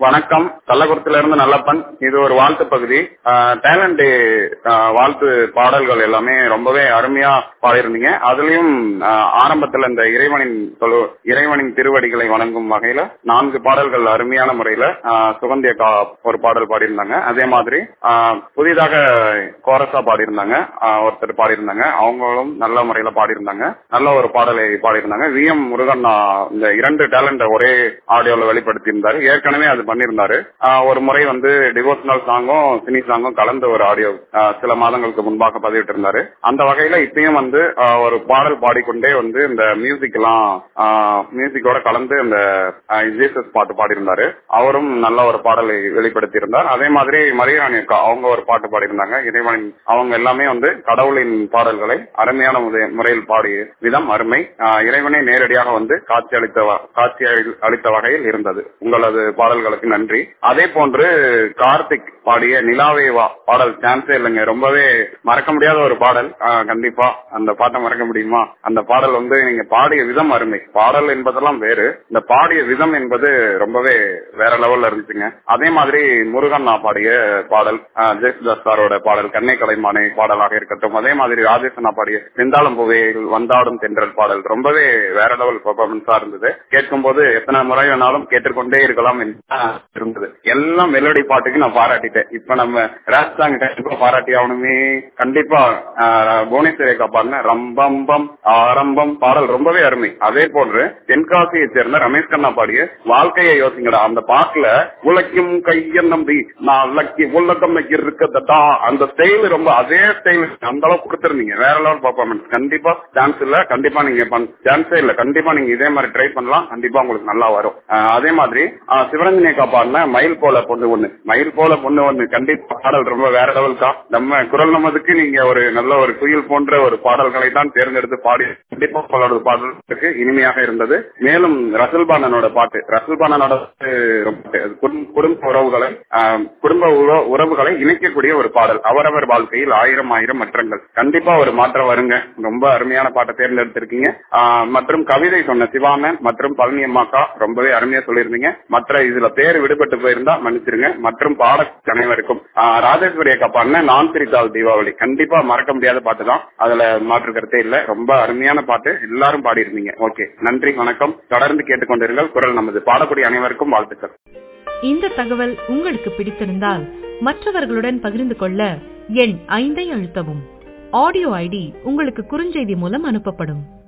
வணக்கம் கள்ளக்குறிச்சியில இருந்து நல்லப்பன் இது ஒரு வாழ்த்து பகுதி டேலண்ட் டே வாழ்த்து பாடல்கள் எல்லாமே ரொம்பவே அருமையா பாடியிருந்தீங்க அதுலயும் ஆஹ், ஆரம்பத்துல இந்த இறைவனின் தொழு இறைவனின் திருவடிகளை வணங்கும் வகையில நான்கு பாடல்கள் அருமையான முறையில ஆஹ், சுகந்தி அக்கா ஒரு பாடல் பாடியிருந்தாங்க அதே மாதிரி ஆஹ், புதிதாக கோரஸா பாடியிருந்தாங்க ஆஹ், ஒருத்தர் பாடியிருந்தாங்க அவங்களும் நல்ல முறையில பாடியிருந்தாங்க நல்ல ஒரு பாடலை பாடியிருந்தாங்க வி எம் முருகன் ஆஹ், இந்த இரண்டு டேலண்ட ஒரே ஆடியோல வெளிப்படுத்தியிருந்தாரு ஏற்கனவே அது பண்ணியிருந்தாரு ஆஹ், ஒரு முறை வந்து டிவோஷனல் சாங்கும் சினி சாங்கும் கலந்த ஒரு ஆடியோ சில மாதங்களுக்கு முன்பாக பதிவிட்டு இருந்தாரு அந்த வகையில இப்பயும் வந்து ஆஹ், ஒரு பாடல் பாடிக்கொண்டே வந்து இந்த மியூசிக் எல்லாம் மியூசிக்கோட கலந்து இந்த ஜீசஸ் பாட்டு பாடியிருந்தாரு அவரும் நல்ல ஒரு பாடலை வெளிப்படுத்தி இருந்தார் அதே மாதிரி மரியாணி அக்கா அவங்க ஒரு பாட்டு பாடியிருந்தாங்க இறைவனின் அவங்க எல்லாமே வந்து கடவுளின் பாடல்களை அருமையான முறை- முறையில் பாடிய விதம் அருமை ஆஹ், இறைவனே நேரடியாக வந்து காட்சி அளித்த வ- காட்சி அளி- அளித்த வகையில் இருந்தது உங்களது பாடல்களுக்கு நன்றி அதே போன்று கார்த்திக் பாடிய நிலாவே வா பாடல் சான்ஸே இல்லைங்க ரொம்பவே மறக்க முடியாத ஒரு பாடல் ஆஹ், கண்டிப்பா அந்த பாட்டை மறக்க முடியுமா அந்த பாடல் வந்து நீங்க பாடிய விதம் அருமை பாடல் என்பதெல்லாம் வேறு இந்த பாடிய விதம் என்பது ரொம்பவே வேற லெவல்ல இருந்துச்சுங்க அதே மாதிரி முருகன் நான் பாடிய பாடல் ஆஹ், ஜெயசுதாஸ் சாரோட பாடல் கண்ணை கலைமானை பாடலாக இருக்கட்டும் அதே மாதிரி ராஜேஷனா பாடிய செந்தாளம் புகையில் வந்தாடும் தென்றல் பாடல் ரொம்பவே வேற லெவல் பெர்ஃபார்மன்ஸா இருந்தது கேட்கும் போது எத்தனை முறை வேணாலும் கேட்டுக்கொண்டே இருக்கலாம் என்று தான் இருந்தது எல்லாம் மெலடி பாட்டுக்கு நான் பாராட்டிட்டேன் இப்ப நம்ம ரேப் சாங் கண்டிப்பா பாராட்டி ஆகணுமே கண்டிப்பா ஆஹ், புவனேஸ்வரி அக்கா பாடின ரம்பம்பம் ஆரம்பம் பாடல் ரொம்பவே அருமை அதே போன்று தென்காசியை சேர்ந்த ரமேஷ் கண்ணா பாடிய வாழ்க்கையை யோசிங்கடா அந்த பாட்டுல உழைக்கும் கைய நம்பி நான் லக்கி உலகம் இருக்கதா அந்த ஸ்டைல் ரொம்ப அதே ஸ்டைல் அந்த அளவுக்கு கொடுத்திருந்தீங்க வேற லெவல் பர்ஃபார்மன்ஸ் கண்டிப்பா டான்ஸ் இல்ல கண்டிப்பா நீங்க டான்ஸே இல்ல கண்டிப்பா நீங்க இதே மாதிரி ட்ரை பண்ணலாம் கண்டிப்பா உங்களுக்கு நல்லா வரும் ஆஹ் அதே மாதிரி ஆஹ் சிவரஞ்சனி அக்கா பாடின மயில் போல பொண்ணு ஒண்ணு மயில் போல பொண்ணு ஒண்ணு கண்டிப்பா பாடல் ரொம்ப வேற லெவல் தான் நம்ம குரல் நமதுக்கு நீங்க ஒரு நல்ல ஒரு குயில் போன்ற ஒரு பாடல்களை தான் தேர்ந்தெடுத்து பாடி கண்டிப்பா உங்களோட பாடலுக்கு இனிமையாக இருந்தது மேலும் ரசல் பானனோட பாட்டு ரசல் பானனோட பாட்டு ரொம்ப குடும்ப- குடும்ப உறவுகளை ஆஹ், குடும்ப உற- உறவுகளை இணைக்கக்கூடிய ஒரு பாடல் அவரவர் வாழ்க்கையில் ஆயிரம் ஆயிரம் மற்றங்கள் கண்டிப்பா ஒரு மாற்றம் வருங்க ரொம்ப அருமையான பாட்டை தேர்ந்தெடுத்திருக்கீங்க ஆஹ், மற்றும் கவிதை சொன்ன சிவாமன் மற்றும் பழனி அம்மாக்கா ரொம்பவே அருமையா சொல்லியிருந்தீங்க மற்ற இதுல பேர் விடுபட்டு போயிருந்தா மன்னிச்சிருங்க மற்றும் பாட அனைவருக்கும் ஆஹ், ராஜேஸ்வரி அக்கா பாடின நான் பிரித்தாள் தீபாவளி கண்டிப்பா மறக்க முடியாத பாட்டு தான் அதுல மாற்று கருத்தே இல்ல ரொம்ப அருமையான பாட்டு எல்லாரும் பாடியிருந்தீங்க ஓகே நன்றி வணக்கம் தொடர்ந்து கேட்டுக்கொண்டிருங்கள் குரல் நமது பாடக்கூடிய அனைவருக்கும் வாழ்த்துக்கள் இந்த தகவல் உங்களுக்கு பிடித்திருந்தால் மற்றவர்களுடன் பகிர்ந்து கொள்ள எண் ஐந்தை அழுத்தவும் ஆடியோ ஐடி உங்களுக்கு குறுஞ்செய்தி மூலம் அனுப்பப்படும்